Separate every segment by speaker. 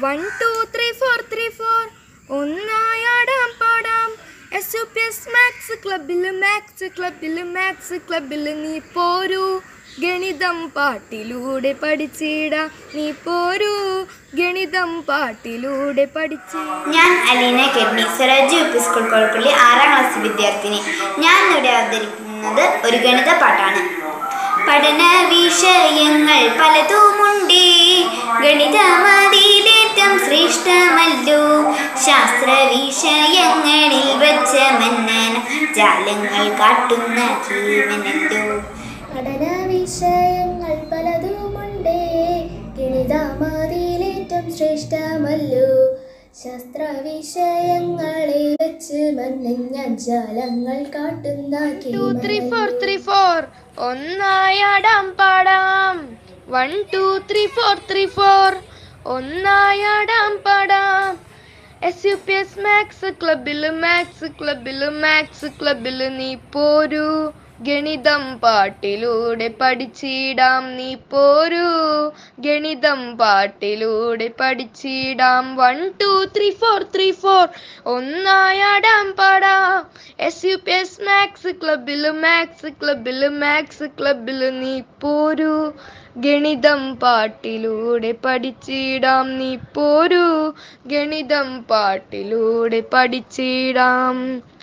Speaker 1: one two three four three four ഒന്നായാടാം പാടാം S U P S maths ക്ലബിൽ maths ക്ലബിൽ മാത്സ് ക്ലബിൽ നീ പോരൂ ഗണിതം പാട്ടിലൂടെ പഠിച്ചിടാം നീ പോരൂ ഗണിതം പാട്ടിലൂടെ പഠിച്ചിടാം
Speaker 2: ഞാൻ അലീന കെഡ്നി Swaraj U P school Kolakkulli ആറാം ക്ലാസ് വിദ്യാർത്ഥിനി ഞാൻ ഇവിടെ അവതരിപ്പിക്കുന്നത് ഒരു ഗണിത പാട്ടാണ് പഠന വിഷയങ്ങൾ പലതുമുണ്ടേ ഗണിതമതിയിലേറ്റം ശ്രേഷ്ഠമല്ലോ ശാസ്ത്ര വിഷയങ്ങളിൽ വച്ച മന്നൻ ജാലങ്ങൾ കാട്ടുന്ന ജീവനല്ലോ
Speaker 3: പഠന വിഷയങ്ങൾ പലതുമുണ്ടേ ഗണിതമാതിയിലേറ്റം ശ്രേഷ്ഠമല്ലോ ശാസ്ത്ര വിഷയങ്ങളെ വെച്ച് മന്നഞ്ഞ ജാലങ്ങൾ കാട്ടുന്ന
Speaker 1: two three four three four ഒന്നായാടാം പാടാം one two three four three four ഒന്നായാടാം പാടാം S U P S maths ക്ലബിൽ മാത്സ് ക്ലബിൽ മാത്സ് ക്ലബിൽ നീ പോരൂ ഗണിതം പാട്ടിലൂടെ പഠിച്ചിടാം നീ പോരൂ ഗണിതം പാട്ടിലൂടെ പഠിച്ചിടാം one two three four three four ഒന്നായാടാം പാടാം S U P S maths ക്ലബിൽ മാത്സ് ക്ലബിൽ മാത്സ് ക്ലബിൽ നീ പോരൂ ഗണിതം പാട്ടിലൂടെ പഠിച്ചിടാം നീ പോരൂ ഗണിതം പാട്ടിലൂടെ പഠിച്ചിടാം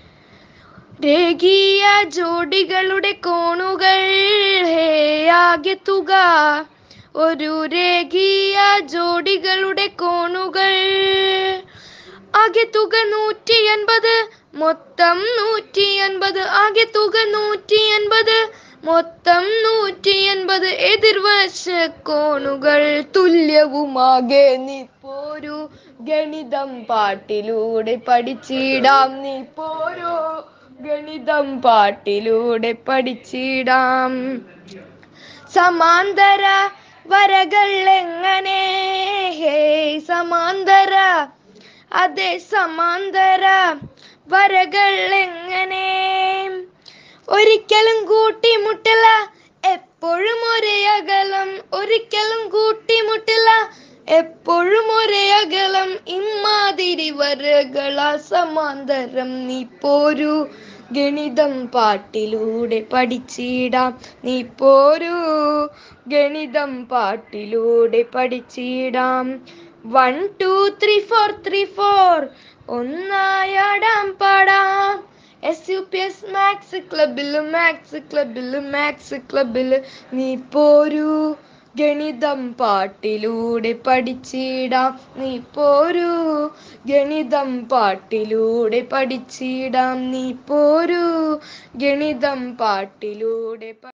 Speaker 1: രേഖീയ ജോഡികളുടെ കോണുകൾ ഹേ ആകെ തുക ഒരു രേഖീയ ജോഡികളുടെ കോണുകൾ ആകെ തുക നൂറ്റി അൻപത് മൊത്തം നൂറ്റി അൻപത് ആകെ തുക നൂറ്റി അൻപത് മൊത്തം നൂറ്റി അൻപത് എതിർവശ കോണുകൾ തുല്യവുമാകെ നീ പോരൂ ഗണിതം പാട്ടിലൂടെ പഠിച്ചിടാം നീ പോരൂ ഗണിതം പാട്ടിലൂടെ പഠിച്ചിടാം സമാന്തര വരകൾ എങ്ങനെ ഹേ സമാന്തര അതെ സമാന്തര വരകൾ എങ്ങനെ ഒരിക്കലും കൂട്ടിമുട്ടില്ല എപ്പോഴും ഒരേ അകലം ഒരിക്കലും കൂട്ടിമുട്ടില്ല എപ്പോഴും ഒരേ അകലം ഇമ്മാതിരി വരകളാ സമാന്തരം നീ പോരൂ ഗണിതം പാട്ടിലൂടെ പഠിച്ചിടാം നീ പോരൂ ഗണിതം പാട്ടിലൂടെ പഠിച്ചിടാം one two three four three four ഒന്നായാടാം പാടാം S U P S maths ക്ലബിൽ മാത്സ് ക്ലബിൽ മാത്സ് ക്ലബിൽ നീ പോരൂ ഗണിതം പാട്ടിലൂടെ പഠിച്ചിടാം നീ പോരൂ ഗണിതം പാട്ടിലൂടെ പഠിച്ചിടാം നീ പോരൂ ഗണിതം പാട്ടിലൂടെ പ-